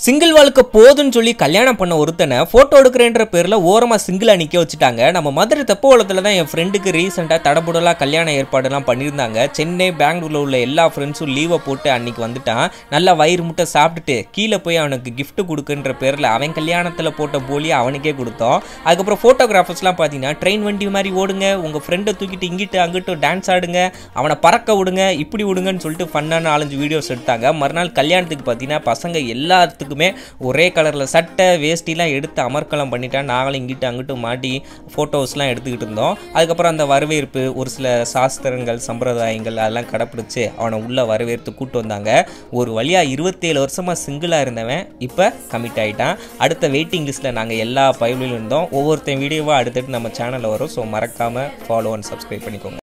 single வாழ்க்கை போதுன்னு சொல்லி கல்யாணம் பண்ண ஒருத்தனை ஃபோட்டோ எடுக்கிறேன்ற பேரில் ஓரமாக சிங்கிளாக நிற்க வச்சுட்டாங்க நம்ம மதுரை தெப்பகுளத்தில் தான் என் ஃப்ரெண்டுக்கு ரீசெண்டாக தடபுடலாக கல்யாண ஏற்பாடுலாம் பண்ணியிருந்தாங்க சென்னை பெங்களூரில் உள்ள எல்லா ஃப்ரெண்ட்ஸும் லீவை போட்டு அன்னைக்கு வந்துட்டான் நல்லா வயிறு முட்டை சாப்பிட்டுட்டு கீழே போய் அவனுக்கு gift கொடுக்குன்ற பேரில் அவன் கல்யாணத்தில் போட்ட போலியை அவனுக்கே கொடுத்தோம் அதுக்கப்புறம் ஃபோட்டோகிராஃபர்ஸ்லாம் பார்த்தீங்கன்னா ட்ரெயின் வண்டி மாதிரி ஓடுங்க உங்கள் ஃப்ரெண்டை தூக்கிட்டு இங்கிட்டு அங்கிட்டு டான்ஸ் ஆடுங்க அவனை பறக்க விடுங்க இப்படி விடுங்கன்னு சொல்லிட்டு ஃபன்னான நாலஞ்சு வீடியோஸ் எடுத்தாங்க மறுநாள் கல்யாணத்துக்கு பார்த்தீங்கன்னா பசங்க எல்லாத்துக்குமே ஒரே கலரில் சட்டை வேஷ்டிலாம் எடுத்து அமர்க்கலம் பண்ணிட்டா நாங்களும் இங்கிட்டு அங்கிட்டு மாட்டி ஃபோட்டோஸ்லாம் எடுத்துக்கிட்டு இருந்தோம் அதுக்கப்புறம் அந்த வரவேற்பு ஒரு சில சாஸ்திரங்கள் சம்பிரதாயங்கள் அதெல்லாம் கடைப்பிடிச்சு அவனை உள்ளே வரவேற்று கூட்டு வந்தாங்க ஒரு வழியாக இருபத்தேழு வருஷமாக சிங்கிளாக இருந்தவன் இப்போ கமிட் ஆகிட்டான் அடுத்த வெயிட்டிங் லிஸ்ட்டில் நாங்கள் எல்லா பயவிலும் இருந்தோம் ஒவ்வொருத்தன் வீடியோவாக அடுத்தடுத்து நம்ம சேனலில் வரும் ஸோ மறக்காமல் ஃபாலோ அண்ட் சப்ஸ்கிரைப் பண்ணிக்கோங்க